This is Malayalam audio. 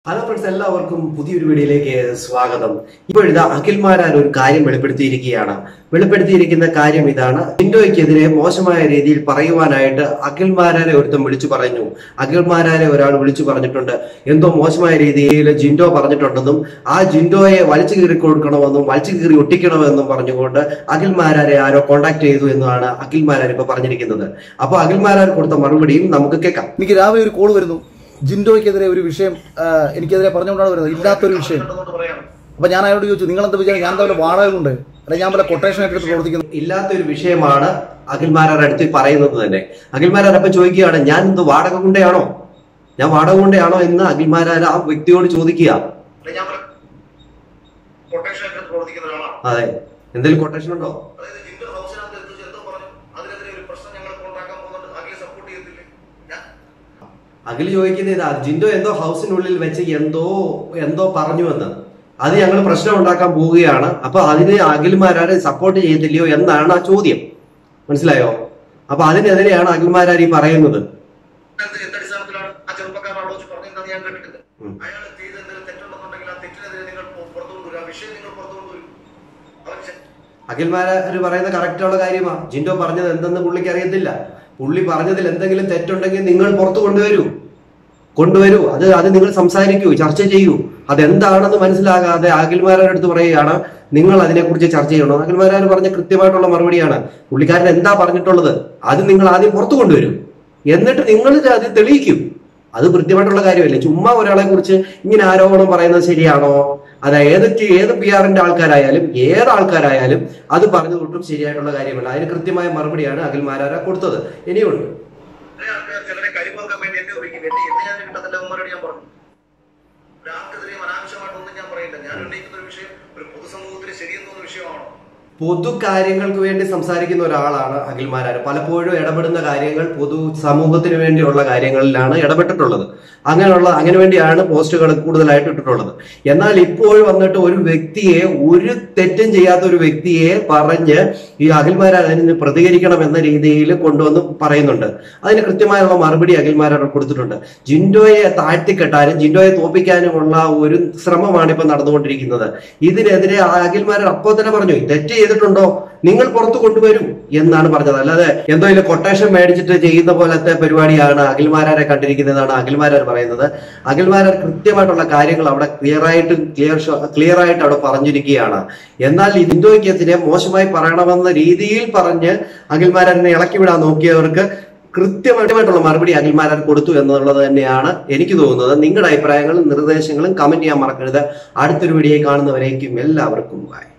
ഹലോ ഫ്രണ്ട്സ് എല്ലാവർക്കും പുതിയൊരു വീഡിയോയിലേക്ക് സ്വാഗതം ഇപ്പോഴിതാ അഖിൽമാരാൻ ഒരു കാര്യം വെളിപ്പെടുത്തിയിരിക്കുകയാണ് വെളിപ്പെടുത്തിയിരിക്കുന്ന കാര്യം ഇതാണ് ജിൻഡോയ്ക്കെതിരെ മോശമായ രീതിയിൽ പറയുവാനായിട്ട് അഖിൽമാരാനെ ഒരുത്തം വിളിച്ചു പറഞ്ഞു അഖിൽമാരാനെ ഒരാൾ വിളിച്ചു പറഞ്ഞിട്ടുണ്ട് എന്തോ മോശമായ രീതിയിൽ ജിൻഡോ പറഞ്ഞിട്ടുണ്ടെന്നും ആ ജിൻഡോയെ വലിച്ചു കീറി കൊടുക്കണമെന്നും വലിച്ചു കീറി ഒട്ടിക്കണമെന്നും പറഞ്ഞുകൊണ്ട് അഖിൽമാരാരെ ആരോ കോണ്ടാക്ട് ചെയ്തു എന്നാണ് അഖിൽമാരാൻ ഇപ്പൊ പറഞ്ഞിരിക്കുന്നത് അപ്പൊ അഖിൽമാരാൻ കൊടുത്ത മറുപടിയും നമുക്ക് കേൾക്കാം എനിക്ക് രാവിലെ ഒരു കോൾ വരുന്നു ജിൻഡോയ്ക്കെതിരെ ഒരു വിഷയം ആ, എനിക്കെതിരെ പറഞ്ഞുകൊണ്ടാണ് വരുന്നത് ഇല്ലാത്തൊരു വിഷയം അപ്പൊ ഞാൻ അയാളോട് ചോദിച്ചു നിങ്ങൾ എന്താ വിചാരം ഞാൻ എന്താ വല്ല വാടക കൊണ്ട് അല്ലെ ഞാൻ വല്ല കൊട്ടേഷൻ എടുത്ത് പ്രവർത്തിക്കുന്നു ഇല്ലാത്തൊരു വിഷയമാണ് അഖിൽമാരാർ അടുത്ത് പറയുന്നത് തന്നെ അഖിൽമാരാർ അപ്പൊ ചോദിക്കുകയാണ് ഞാൻ എന്ത് വാടക കൊണ്ടയാണോ ഞാൻ വാടക കൊണ്ടയാണോ എന്ന് അഖിൽമാരാർ ആ വ്യക്തിയോട് ചോദിക്കുക ഞാൻ കൊട്ടേഷൻ എടുത്ത് പ്രവർത്തിക്കുന്ന ഒരാളാണ് അതെ എന്തെങ്കിലും കൊട്ടേഷൻ ഉണ്ടോ അതായത് ജിൻഡോ ഹൗസിനകത്ത് എത്തിച്ച് എന്തോ പറഞ്ഞു അതിനെതിരെ ഒരു പ്രശ്നം ഞങ്ങൾ ഉണ്ടാക്കാൻ പോകുന്നുണ്ട് അഖിലെ സപ്പോർട്ട് ചെയ്യത്തില്ലേ ഞാൻ അഖിൽ ചോദിക്കുന്നത് ഇതാ ജിൻഡോ എന്തോ ഹൗസിനുള്ളിൽ വെച്ച് എന്തോ എന്തോ പറഞ്ഞു എന്ന് അത് ഞങ്ങൾ പ്രശ്നം ഉണ്ടാക്കാൻ പോവുകയാണ് അപ്പൊ അതിന് അഖിൽമാരാര് സപ്പോർട്ട് ചെയ്തില്ലയോ എന്നാണ് ആ ചോദ്യം മനസ്സിലായോ അപ്പൊ അതിനെതിരെയാണ് അഖിൽമാരാർ ഈ പറയുന്നത് എന്ത് എന്തടിസ്ഥാനത്തിലാണ് ആ ചെറുപ്പക്കാരൻ അവിടെ വെച്ച് പറഞ്ഞതെന്ന് ഞാൻ കേട്ടിട്ടില്ല ഉം. അയാൾ ചെയ്ത എന്തെങ്കിലും തെറ്റുണ്ടെന്നുണ്ടെങ്കിൽ ആ തെറ്റിനെതിരെ നിങ്ങൾ പു- പുറത്തു കൊണ്ടുവരും ആ വിഷയം നിങ്ങൾ പുറത്തു കൊണ്ടുവരും അവൻ ചെ- അഖിൽമാര് പറയുന്ന കറക്റ്റുള്ള കാര്യമാ ജിൻഡോ പറഞ്ഞത് എന്തെന്ന് പുള്ളിക്ക് അറിയത്തില്ല പുള്ളി പറഞ്ഞതിൽ എന്തെങ്കിലും തെറ്റുണ്ടെങ്കിൽ നിങ്ങൾ പുറത്തു കൊണ്ടുവരൂ കൊണ്ടുവരൂ അത് അത് നിങ്ങൾ സംസാരിക്കൂ ചർച്ച ചെയ്യൂ അതെന്താണെന്ന് മനസ്സിലാകാതെ അഖിൽമാരുടെ അടുത്ത് പറയുകയാണ് നിങ്ങൾ അതിനെക്കുറിച്ച് ചർച്ച ചെയ്യണം അഖിൽമാരാർ പറഞ്ഞ കൃത്യമായിട്ടുള്ള മറുപടിയാണ് പുള്ളിക്കാരൻ എന്താ പറഞ്ഞിട്ടുള്ളത് അത് നിങ്ങൾ ആദ്യം പുറത്തു കൊണ്ടുവരും എന്നിട്ട് നിങ്ങൾ അത് തെളിയിക്കും അത് കൃത്യമായിട്ടുള്ള കാര്യമല്ലേ ചുമ്മാ ഒരാളെ കുറിച്ച് ഇങ്ങനെ ആരോപണം പറയുന്നത് ശരിയാണോ അത് ഏത് ടി- ഏത് പി ആറിന്റെ ആൾക്കാരായാലും ഏത് ആൾക്കാരായാലും അത് പറഞ്ഞത് ഒട്ടും ശരിയായിട്ടുള്ള കാര്യമല്ല അതിന് കൃത്യമായ മറുപടിയാണ് അഖിൽമാരാര കൊടുത്തത് ഇനിയുണ്ട് ചില ആൾക്കാർ ചിലരെ കരിമാർക്കാൻ വേണ്ടി എന്നെ ഉപയോഗിക്കും എന്നെ എന്നെ ഞാൻ കിട്ടത്തില്ല അവന്മാരോട് ഞാൻ പറഞ്ഞു ഒരാൾക്കെതിരെയും അനാവശ്യമായിട്ടൊന്നും ഞാൻ പറയില്ല ഞാൻ ഉന്നയിക്കുന്ന ഒരു വിഷയം ഒരു പൊതുസമൂഹത്തിന് ശരിയെന്ന് തോന്നുന്ന വിഷയമാണോ പൊതു കാര്യങ്ങൾക്ക് വേണ്ടി സംസാരിക്കുന്ന ഒരാളാണ് അഖിൽമാരാർ പലപ്പോഴും ഇടപെടുന്ന കാര്യങ്ങൾ പൊതു സമൂഹത്തിന് വേണ്ടിയുള്ള കാര്യങ്ങളിലാണ് ഇടപെട്ടിട്ടുള്ളത് അങ്ങനെയുള്ള അങ്ങനെ വേണ്ടിയാണ് പോസ്റ്റുകൾ കൂടുതലായിട്ട് ഇട്ടിട്ടുള്ളത് എന്നാൽ ഇപ്പോൾ വന്നിട്ട് ഒരു വ്യക്തിയെ ഒരു തെറ്റും ചെയ്യാത്ത ഒരു വ്യക്തിയെ പറഞ്ഞ് ഈ അഖിൽമാരാർ അതിന് പ്രതികരിക്കണം എന്ന രീതിയിൽ കൊണ്ടുവന്ന് പറയുന്നുണ്ട് അതിന് കൃത്യമായുള്ള മറുപടി അഖിൽമാരാർ കൊടുത്തിട്ടുണ്ട് ജിൻഡോയെ താഴ്ത്തിക്കെട്ടാനും ജിൻഡോയെ തോപ്പിക്കാനുമുള്ള ഒരു ശ്രമമാണ് ഇപ്പൊ നടന്നുകൊണ്ടിരിക്കുന്നത് ഇതിനെതിരെ അഖിൽമാരാർ അപ്പോൾ തന്നെ പറഞ്ഞു തെറ്റ് ചെയ്തിട്ടുണ്ടോ നിങ്ങൾ പുറത്തു കൊണ്ടുവരൂ എന്നാണ് പറഞ്ഞത് അല്ലാതെ എന്തോ ഇതിൽ കൊട്ടേഷൻ മേടിച്ചിട്ട് ചെയ്യുന്ന പോലത്തെ പരിപാടിയാണ് അഖിൽമാരാരെ കണ്ടിരിക്കുന്നതാണ് അഖിൽമാരാർ പറയുന്നത് അഖിൽമാരാർ കൃത്യമായിട്ടുള്ള കാര്യങ്ങൾ അവിടെ ക്ലിയർ ആയിട്ട് ക്ലിയർ ക്ലിയർ ആയിട്ട് അവിടെ പറഞ്ഞിരിക്കുകയാണ് എന്നാൽ ഇന്ത്യക്കെതിരെ മോശമായി പറയണമെന്ന രീതിയിൽ പറഞ്ഞ് അഖിൽമാരാറിനെ ഇളക്കി വിടാൻ നോക്കിയവർക്ക് കൃത്യമായിട്ടുള്ള മറുപടി അഖിൽമാരാർ കൊടുത്തു എന്നുള്ളത് തന്നെയാണ് എനിക്ക് തോന്നുന്നത് നിങ്ങളുടെ അഭിപ്രായങ്ങളും നിർദ്ദേശങ്ങളും കമന്റ് ചെയ്യാൻ മറക്കരുത് അടുത്തൊരു വീഡിയോ കാണുന്നവരേക്കും എല്ലാവർക്കും ബൈ